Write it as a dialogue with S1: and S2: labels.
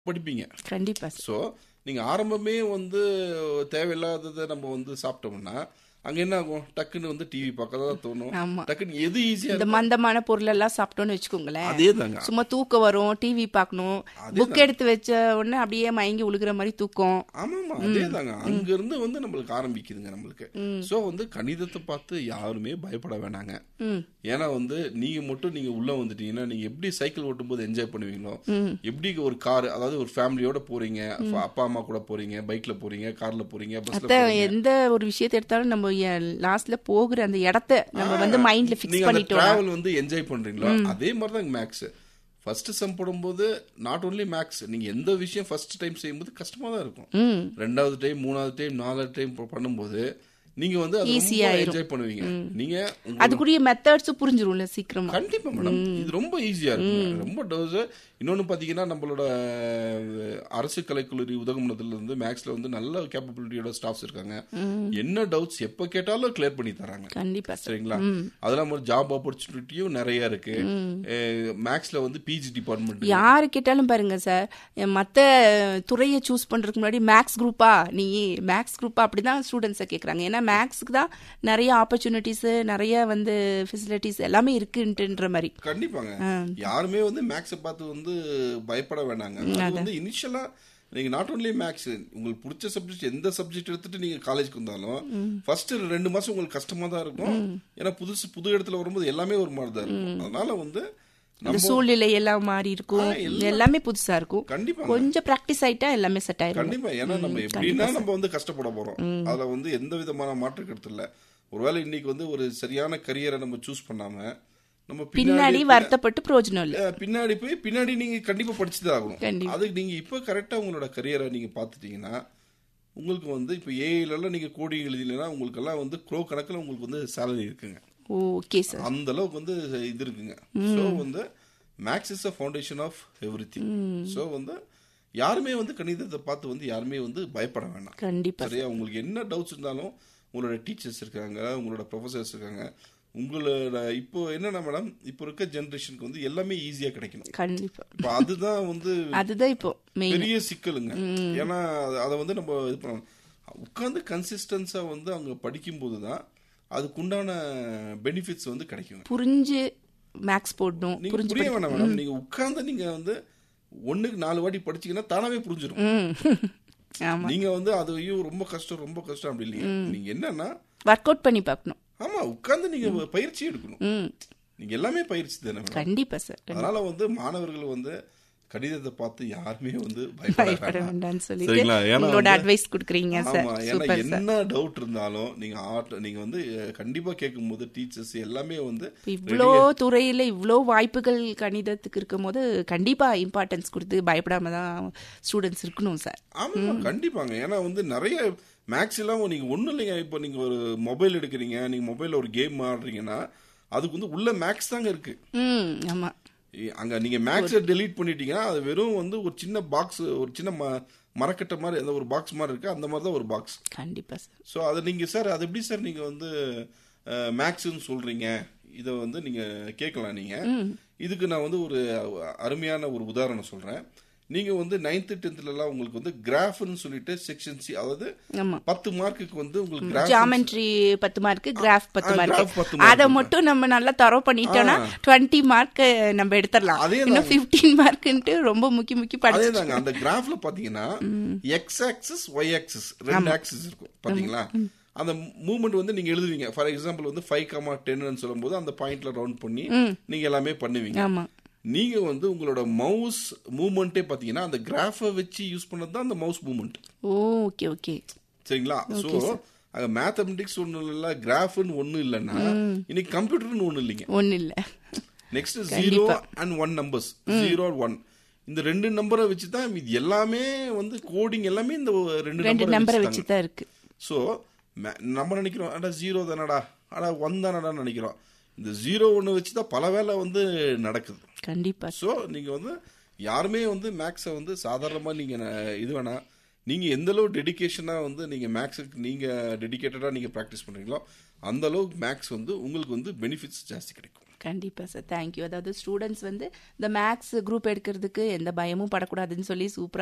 S1: படிப்பீங்க
S2: கண்டிப்பா sir
S1: so நீங்கள் ஆரம்பமே வந்து தேவையில்லாததை நம்ம வந்து சாப்பிட்டோம்னா அங்கே என்ன ஆகும் டக்குன்னு வந்து டிவி பார்க்க தான் தோணும்
S2: ஆமா.
S1: டக்குன்னு எது ஈஸியாக
S2: இந்த மந்தமான பொருள் எல்லாம் சாப்பிட்டோம்னு வச்சுக்கோங்களேன்
S1: அதே தாங்க
S2: சும்மா தூக்கம் வரும் டிவி பார்க்கணும் புக் எடுத்து வச்ச உடனே அப்படியே மயங்கி உழுகுற மாதிரி தூக்கம்
S1: ஆமாமா அதே தாங்க அங்க இருந்து வந்து நம்மளுக்கு ஆரம்பிக்குதுங்க நம்மளுக்கு சோ வந்து கணிதத்தை பார்த்து யாருமே பயப்பட வேணாங்க
S2: ம்
S1: ஏன்னா வந்து நீங்க மட்டும் நீங்க உள்ள வந்துட்டீங்கன்னா நீங்க எப்படி சைக்கிள் ஓட்டும் போது என்ஜாய் பண்ணுவீங்களோ எப்படி ஒரு கார் அதாவது ஒரு ஃபேமிலியோட போறீங்க அப்பா அம்மா கூட போறீங்க பைக்ல போறீங்க கார்ல போறீங்க பஸ்ல
S2: அதான் எந்த ஒரு விஷயத்தை எடுத்தாலும் நம்ம லாஸ்ட்ல போகிற அந்த இடத்த நம்ம வந்து மைண்ட்ல ஃபிக்ஸ்
S1: நீங்க அந்த
S2: பண்ணிட்டோம்
S1: டிராவல் வந்து என்ஜாய் பண்றீங்களோ அதே மாதிரி தான் மேக்ஸ் ஃபர்ஸ்ட் சம் போடும்போது நாட் ஓன்லி மேக்ஸ் நீங்க எந்த விஷயம் ஃபர்ஸ்ட் டைம் செய்யும்போது கஷ்டமா தான் இருக்கும்
S2: ம்
S1: ரெண்டாவது டைம் மூணாவது டைம் நாலாவது டைம் பண்ணும்போது நீங்க வந்து அது
S2: Easy
S1: ரொம்ப
S2: ஆயிரும்.
S1: என்ஜாய் பண்ணுவீங்க நீங்க உங்க-
S2: அதுக்குரிய மெத்தட்ஸும் புரிஞ்சிரும்ல சீக்கிரமா
S1: கண்டிப்பா மேடம் இது ரொம்ப ஈஸியா இருக்கும் ரொம்ப டோஸ் இன்னொன்னு பாத்தீங்கன்னா நம்மளோட அஹ், அரசு கலைக்கல்லூரி உதகமண்டலத்துல இருந்து மேக்ஸ்ல வந்து நல்ல கேப்பபிலிட்டியோட ஸ்டாஃப்ஸ் இருக்காங்க என்ன டவுட்ஸ் எப்ப கேட்டாலும் கிளியர் பண்ணி தராங்க
S2: கண்டிப்பா சார்
S1: சரிங்களா அதெல்லாம் ஒரு ஜாப் ஆப்பர்ச்சுனிட்டியும் நிறைய இருக்கு மேக்ஸ்ல வந்து பிஜி டிபார்ட்மெண்ட்
S2: யாரு கேட்டாலும் பாருங்க சார் மத்த துறையை சூஸ் பண்றதுக்கு முன்னாடி மேக்ஸ் குரூப்பா நீ மேக்ஸ் குரூப்பா அப்படிதான் ஸ்டூடெண்ட்ஸை கேக்குறாங்க ஏன்னா மேக்ஸ்க்கு தான் நிறைய ஆப்பர்ச்சுனிட்டிஸ் நிறைய வந்து ஃபெசிலிட்டிஸ் எல்லாமே இருக்குன்ட்டுன்ற மாதிரி
S1: கண்டிப்பாங்க யாருமே வந்து மேக்ஸை பார்த்து வந்து பயப்பட வேணாங்க அது வந்து இனிஷியலா நீங்க நாட் only மேக்ஸ் உங்களுக்கு பிடிச்ச சப்ஜெக்ட் எந்த சப்ஜெக்ட் எடுத்துட்டு நீங்க காலேஜ்க்கு வந்தாலும் ஃபர்ஸ்ட் ரெண்டு மாசம் உங்களுக்கு கஷ்டமா தான் இருக்கும் ஏன்னா புதுசு புது இடத்துல வரும்போது எல்லாமே ஒரு மாதிரி தான் இருக்கும் அதனால வந்து
S2: இந்த
S1: நம்ம
S2: சூழ்நிலை எல்லாம் மாறி இருக்கும் எல்லாமே புதுசா இருக்கும்
S1: கண்டிப்பா
S2: கொஞ்சம் பிராக்டிஸ் ஆயிட்டா எல்லாமே செட் ஆயிரும்
S1: கண்டிப்பா ஏன்னா நம்ம எப்படின்னா நம்ம வந்து கஷ்டப்பட போறோம் அதுல வந்து எந்த விதமான மாற்று கருத்து இல்ல ஒருவேளை இன்னைக்கு வந்து ஒரு சரியான கரியரை நம்ம சூஸ் பண்ணாம நம்ம
S2: பின்னாடி
S1: பின்னாடி
S2: வருத்தப்பட்டு பிரயோஜனம் இல்ல
S1: அஹ் பின்னாடி போய் பின்னாடி நீங்க கண்டிப்பா படிச்சுதான் ஆகணும்
S2: கண்டிப்பா.
S1: அதுக்கு நீங்க இப்ப கரெக்டா உங்களோட கரியரை நீங்க பாத்துட்டீங்கன்னா உங்களுக்கு வந்து இப்ப ஏஐல எல்லாம் நீங்க கோடிங் எழுதினா உங்களுக்கு எல்லாம் வந்து க்ரோ கணக்குல உங்களுக்கு வந்து சேலரி இருக்குங்க
S2: ஓகே சார்
S1: அந்த அளவுக்கு வந்து இது இருக்குங்க ஸோ வந்து maths is a foundation of everything so வந்து யாருமே வந்து கணிதத்தை பார்த்து வந்து யாருமே வந்து பயப்பட வேண்டாம்
S2: கண்டிப்பா
S1: சரியா உங்களுக்கு என்ன டவுட்ஸ் இருந்தாலும் உங்களோட டீச்சர்ஸ் இருக்காங்க உங்களோட ப்ரொஃபசர்ஸ் இருக்காங்க உங்களோட இப்போ என்னன்னா மேடம் இப்போ இருக்க ஜென்ரேஷனுக்கு வந்து எல்லாமே ஈஸியா கிடைக்கணும்
S2: கண்டிப்பா
S1: இப்போ அதுதான் வந்து
S2: அதுதான் இப்போ மெயின்
S1: பெரிய சிக்கலுங்க ஏன்னா அது- அதை வந்து நம்ம இது பண்ணணும் உட்காந்து கன்சிஸ்டன்ஸா வந்து அவங்க படிக்கும்போது தான் அதுக்குண்டான பெனிஃபிட்ஸ் வந்து கிடைக்கும்
S2: புரிஞ்சு மேக்ஸ் போடணும்
S1: நீங்க
S2: புரிஞ்சு
S1: புரிய வேணாம் மேடம் நீங்க உட்கார்ந்து நீங்க வந்து ஒண்ணுக்கு நாலு வாட்டி படிச்சீங்கன்னா தானாவே புரிஞ்சிடும்
S2: ம் ஆமா
S1: நீங்க வந்து அது ஐயோ ரொம்ப கஷ்டம் ரொம்ப கஷ்டம் அப்படி இல்லைங்க நீங்க என்னன்னா
S2: ஒர்க் அவுட் பண்ணி பார்க்கணும்
S1: ஆமா உட்கார்ந்து நீங்க பயிற்சி எடுக்கணும்
S2: ம்
S1: நீங்க எல்லாமே பயிற்சி தானே மேடம்
S2: கண்டிப்பா சார்
S1: அதனால வந்து மாணவர்கள் வந்து கணிதத்தை பார்த்து யாருமே வந்து பயப்பட
S2: பயப்பட
S1: வேண்டாம்.
S2: வேண்டாம்னு சொல்லிட்டு
S1: சரிங்களா? ஏன்னா
S2: உங்களோட
S1: வந்து-
S2: அட்வைஸ் கொடுக்குறீங்க சார்
S1: ஆமா ஏன்னா
S2: சூப்பர் சார்
S1: என்ன டவுட் இருந்தாலும் நீங்க ஆர்ட் நீங்க வந்து அஹ், கண்டிப்பா கேட்கும்போது டீச்சர்ஸ் எல்லாமே வந்து
S2: இவ்வளோ துறையில இவ்வளோ வாய்ப்புகள் கணிதத்துக்கு இருக்கும் போது கண்டிப்பா இம்பார்ட்டன்ஸ் கொடுத்து பயப்படாம தான் ஸ்டூடெண்ட்ஸ் இருக்கணும் சார்
S1: ஆமா கண்டிப்பாங்க ஏன்னா வந்து நிறைய மேக்ஸ் எல்லாம் நீங்க ஒண்ணும் இல்லைங்க இப்போ நீங்க ஒரு மொபைல் எடுக்கிறீங்க நீங்க மொபைல்ல ஒரு கேம் ஆடுறீங்கன்னா அதுக்கு வந்து உள்ள மேக்ஸ் தாங்க இருக்கு
S2: ம் ஆமா
S1: இ- அங்க நீங்க மேக்ஸை டெலீட் பண்ணிட்டீங்கன்னா அது வெறும் வந்து ஒரு சின்ன பாக்ஸ் ஒரு சின்ன ம- மரக்கட்டை மாதிரி அந்த ஒரு பாக்ஸ் மாதிரி இருக்கு அந்த மாதிரி தான் ஒரு பாக்ஸ்
S2: கண்டிப்பா சார்
S1: ஸோ அதை நீங்க சார் அது எப்படி சார் நீங்க வந்து மேக்ஸ்ன்னு சொல்றீங்க இதை வந்து நீங்க கேட்கலாம் நீங்க இதுக்கு நான் வந்து ஒரு அருமையான ஒரு உதாரணம் சொல்றேன் நீங்க வந்து நைன்த்து டென்த்ல எல்லாம் உங்களுக்கு வந்து கிராஃப்னு சொல்லிட்டு செக்ஷன் சி அதாவது
S2: ஆமா
S1: பத்து மார்க்குக்கு வந்து உங்களுக்கு கிராஃப்
S2: ஜாமெட்ரி பத்து மார்க் கிராஃப் பத்து
S1: ஆ,
S2: மார்க்
S1: graph பத்து mark
S2: அதை மட்டும் நம்ம நல்லா தரோ பண்ணிட்டோம்னா டுவெண்ட்டி மார்க் நம்ம எடுத்துடலாம்
S1: அதே
S2: இன்னும் பிப்டீன் மார்க்ன்ட்டு ரொம்ப முக்கி முக்கி
S1: அதே
S2: படிச்சு
S1: தாங்க அந்த கிராஃப்ல பாத்தீங்கன்னா எக்ஸ் ஆக்சிஸ் ஒய் ஆக்சிஸ் ரெண்டு ஆக்சிஸ் இருக்கும் பாத்தீங்களா அந்த மூவ்மெண்ட் வந்து நீங்க எழுதுவீங்க ஃபார் எக்ஸாம்பிள் வந்து ஃபைவ் கமா டென்னு சொல்லும்போது அந்த பாயிண்ட்ல ரவுண்ட் பண்ணி நீங்க எல்லாமே பண்ணுவீங்க
S2: ஆமா
S1: நீங்க வந்து உங்களோட மவுஸ் மூவ்மெண்ட்டே பாத்தீங்கன்னா அந்த கிராஃபை வச்சு யூஸ் பண்ணது தான் அந்த mouse movement
S2: oh okay okay
S1: சரிங்களா சோ அங்க மேத்தமெட்டிக்ஸ் ஒண்ணு இல்ல கிராஃப்னு ஒண்ணு இல்லைன்னா இன்னைக்கு கம்ப்யூட்டர்னு ஒண்ணு இல்லைங்க
S2: ஒன்றும் இல்லை
S1: next zero and one numbers zero one இந்த ரெண்டு நம்பரை வச்சு தான் இது எல்லாமே வந்து கோடிங் எல்லாமே இந்த ரெண்டு
S2: ரெண்டு
S1: நம்பரை
S2: நம்பரை
S1: வச்சு
S2: வச்சு தான் இருக்கு
S1: ஸோ நம்ம நினைக்கிறோம் அடா ஜீரோ தானடா அடா ஒன் தானடா நினைக்கிறோம் இந்த ஜீரோ ஒன்று வச்சு தான் பல வேலை வந்து நடக்குது
S2: கண்டிப்பா
S1: ஸோ நீங்கள் வந்து யாருமே வந்து மேக்ஸை வந்து சாதாரணமாக நீங்கள் இது வேணா நீங்கள் எந்த அளவு டெடிகேஷனாக வந்து நீங்கள் மேக்ஸுக்கு நீங்கள் டெடிகேட்டடாக நீங்கள் ப்ராக்டிஸ் பண்ணுறீங்களோ அந்த அளவுக்கு மேக்ஸ் வந்து உங்களுக்கு வந்து பெனிஃபிட்ஸ் ஜாஸ்தி கிடைக்கும்
S2: கண்டிப்பா சார் தேங்க்யூ அதாவது ஸ்டூடெண்ட்ஸ் வந்து இந்த மேக்ஸ் குரூப் எடுக்கிறதுக்கு எந்த பயமும் படக்கூடாதுன்னு சொல்லி சூப்பரா